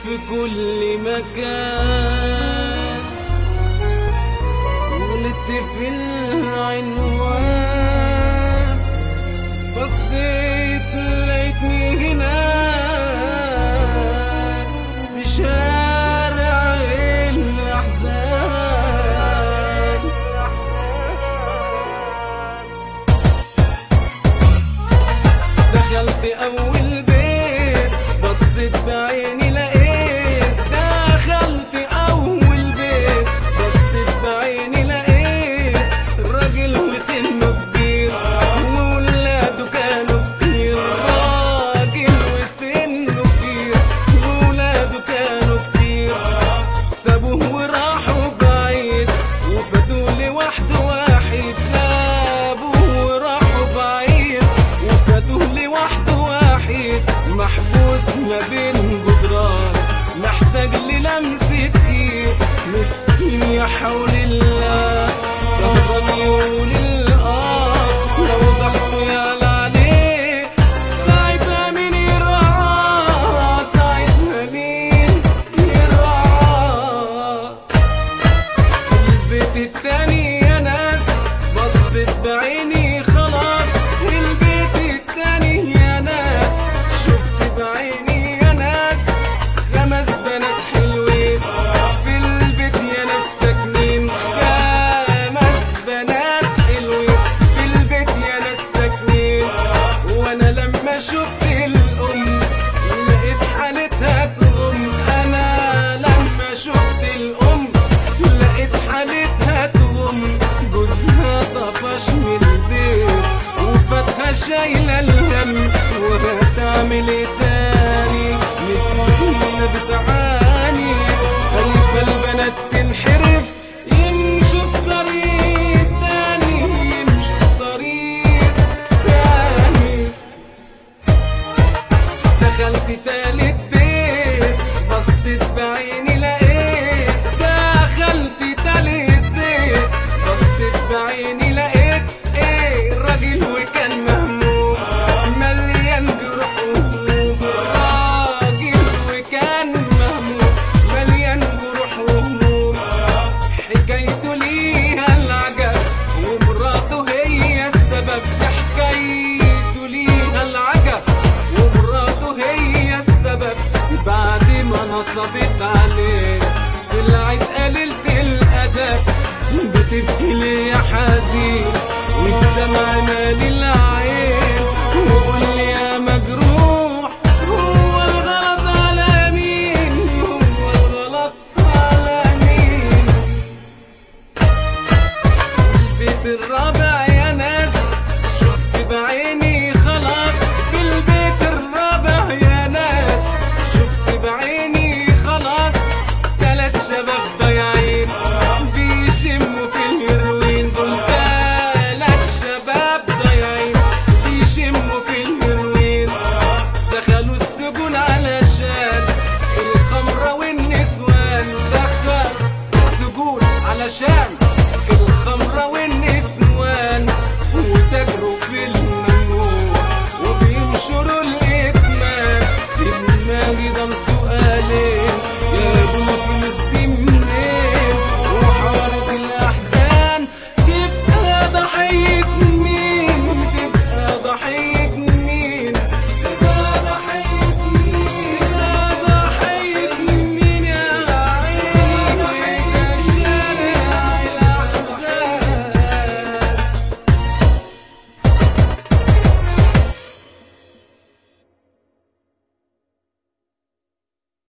في كل مكان غلطت في العنوان بصيت لقيتني هناك في شارع الأحزان دخلت أول بيت بصيت بعيني لقيت دخلت أول بيت بصيت بعيني لقيت راجل وسنه كبير وولاده كانوا كتير راجل وسنه كبير وولاده كانوا كتير سابوه وراحوا بعيد وفاتوا لوحده واحد سابوه وراحوا بعيد وفاتوا لوحده واحد محبوس ما بين جدران محتاج للمسة ايد مسكين يا حول الله سهران يقول الآه لو ضغطه يعلى عليه ساعتها مين يرعاه ساعتها مين يرعاه البيت التاني يا ناس بصيت بعيني خلاص البيت التاني يا ناس شفت بعيني يا ناس خمس بنات حلوين في البيت يا ناس ساكنين خمس بنات حلوين في البيت يا ناس ساكنين وانا لما شفت الام لقيت حالتها تغم انا لما شفت الام لقيت حالتها تغم جوزها طفش من البيت وفاتها شايلة الهم وهتعمل ايه تاني مسكينة بتعاني خايفة البنات تنحرف يمشوا في طريق تاني يمشوا في طريق تاني دخلت تالت بيت بصيت بعيني لقيت دخلت تالت بيت بصيت بعيني لقيت ايه الراجل وكان مهموم مليان جروح وهموم راجل وكان مهموم مليان جروح وهموم حكايته ليها العجب ومراته هي السبب في حكايته ليها العجب ومراته هي السبب بعد ما نصبت عليه طلعت قليلة الأدب بتبكي ليه يا حزين والدمع مالي العين وقول لي يا مجروح هو الغلط على مين هو الغلط على مين البيت الرابع يا ناس شفت بعيني خلاص في البيت الرابع يا ناس شفت بعيني خلاص تلات شباب ضايعين بيشموا في الهيروين دول تلات شباب ضايعين بيشموا في الهيروين دخلوا السجون علشان الخمرة والنسوان دخل السجون علشان الخمرة والنسوان وتجروا في